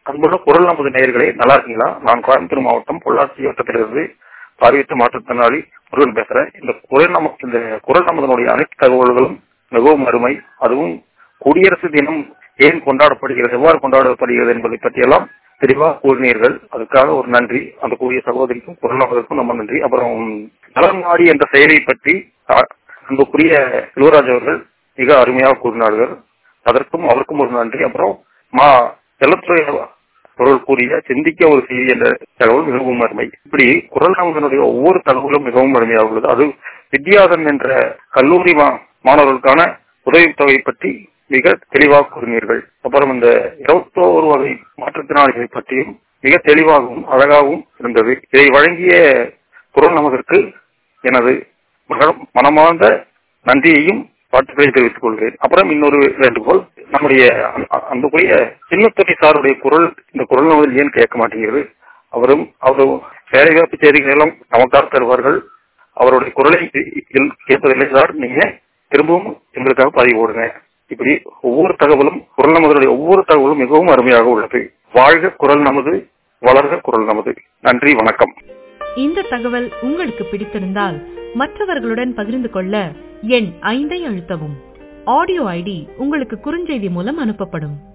அன்புள்ள குரல் நமது நேயர்களே நல்லா இருக்கீங்களா நான் கோயம்புத்தூர் மாவட்டம் பொள்ளாச்சி வட்டத்திலிருந்து பார்வையற்ற மாற்றுத்திறனாளி முருகன் பேசுறேன் இந்த குரல் நம இந்த குரல் நமதனுடைய அனைத்து தகவல்களும் மிகவும் அருமை அதுவும் குடியரசு தினம் ஏன் கொண்டாடப்படுகிறது எவ்வாறு கொண்டாடப்படுகிறது என்பதை பற்றியெல்லாம் தெளிவாக கூறினீர்கள் அதுக்காக ஒரு நன்றி அந்த கூடிய சகோதரிக்கும் குரல் நமதற்கும் நம்ம நன்றி அப்புறம் நலன்நாடி என்ற செயலை பற்றி அ- அன்புக்குரிய யுவராஜ் அவர்கள் மிக அருமையாக கூறினார்கள் அதற்கும் அவருக்கும் ஒரு நன்றி அப்புறம் மா செல்லத்துறை அவர்கள் கூறிய சிந்திக்க ஒரு செய்தி என்ற தகவல் மிகவும் அருமை இப்படி குரல் நமதனுடைய ஒவ்வொரு தகவலும் மிகவும் அருமையாக உள்ளது அது வித்யாதன் என்ற கல்லூரி மா- மாணவர்களுக்கான உதவித்தொகை பற்றி மிக தெளிவாக கூறினீர்கள் அப்புறம் இந்த இருபத்தோரு வகை மாற்றுத்திறனாளிகளை பற்றியும் மிக தெளிவாகவும் அழகாகவும் இருந்தது இதை வழங்கிய குரல் நமதற்கு எனது மன- மனமார்ந்த நன்றியையும் வாழ்த்துக்களை தெரிவித்துக் கொள்கிறேன் அப்புறம் இன்னொரு வேண்டுகோள் நம்முடைய அ- அன்புக்குரிய சின்னத்துறை சாருடைய குரல் இந்த குரல் நமதில் ஏன் கேட்க மாட்டேங்கிறது அவரும் அவரும் வேலைவாய்ப்பு செய்திகள் எல்லாம் நமக்காக தருவார்கள் அவருடைய குரலை இதில் கேட்பதில்லை சார் நீங்க திரும்பவும் எங்களுக்காக பதிவு போடுங்க இப்படி ஒவ்வொரு தகவலும் குரல் நமதுடைய ஒவ்வொரு தகவலும் மிகவும் அருமையாக உள்ளது வாழ்க குரல் நமது வளர்க குரல் நமது நன்றி வணக்கம் இந்த தகவல் உங்களுக்கு பிடித்திருந்தால் மற்றவர்களுடன் பகிர்ந்து கொள்ள எண் ஐந்தை அழுத்தவும் ஆடியோ ஐடி உங்களுக்கு குறுஞ்செய்தி மூலம் அனுப்பப்படும்